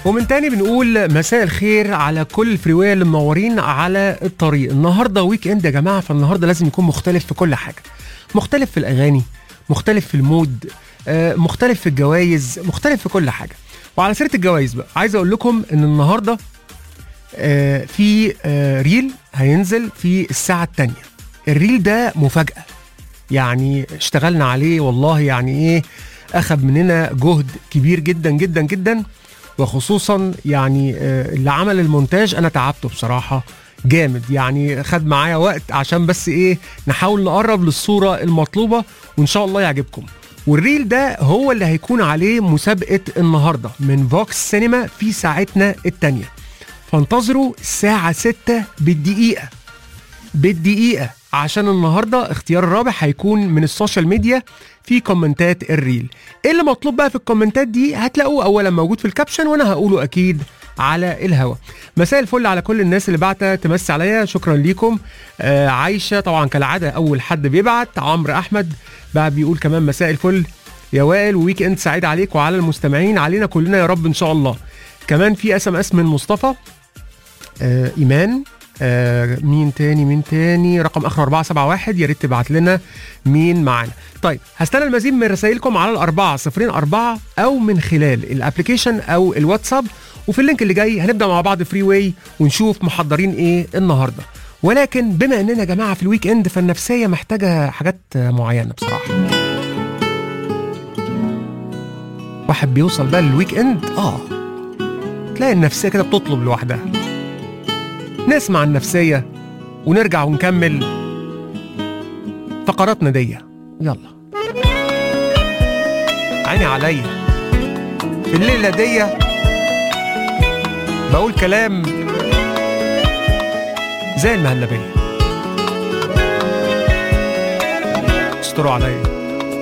ومن تاني بنقول مساء الخير على كل الفريوية اللي منورين على الطريق النهارده ويك اند يا جماعه فالنهارده لازم يكون مختلف في كل حاجه مختلف في الاغاني مختلف في المود آه، مختلف في الجوائز مختلف في كل حاجه وعلى سيره الجوائز بقى عايز اقول لكم ان النهارده آه، في آه، ريل هينزل في الساعه الثانيه الريل ده مفاجاه يعني اشتغلنا عليه والله يعني ايه اخذ مننا جهد كبير جدا جدا جدا وخصوصا يعني آه، اللي عمل المونتاج انا تعبته بصراحه جامد يعني خد معايا وقت عشان بس ايه نحاول نقرب للصوره المطلوبه وان شاء الله يعجبكم والريل ده هو اللي هيكون عليه مسابقه النهارده من فوكس سينما في ساعتنا التانيه فانتظروا الساعه 6 بالدقيقه بالدقيقة عشان النهاردة اختيار الرابع هيكون من السوشيال ميديا في كومنتات الريل ايه اللي مطلوب بقى في الكومنتات دي هتلاقوه اولا موجود في الكابشن وانا هقوله اكيد على الهوا مساء الفل على كل الناس اللي بعتها تمسي عليا شكرا ليكم آه عايشة طبعا كالعادة اول حد بيبعت عمرو احمد بقى بيقول كمان مساء الفل يا وائل ويك اند سعيد عليك وعلى المستمعين علينا كلنا يا رب ان شاء الله كمان في اس ام اس من مصطفى آه ايمان آه مين تاني مين تاني رقم اخر 471 يا ريت تبعت لنا مين معانا طيب هستنى المزيد من رسائلكم على الأربعة صفرين أربعة أو من خلال الابلكيشن أو الواتساب وفي اللينك اللي جاي هنبدأ مع بعض فري واي ونشوف محضرين إيه النهاردة ولكن بما إننا يا جماعة في الويك إند فالنفسية محتاجة حاجات معينة بصراحة واحد بيوصل بقى للويك إند آه تلاقي النفسية كده بتطلب لوحدها نسمع النفسية ونرجع ونكمل فقراتنا دي يلا عيني عليا في الليلة دي بقول كلام زي المهلبية استروا عليا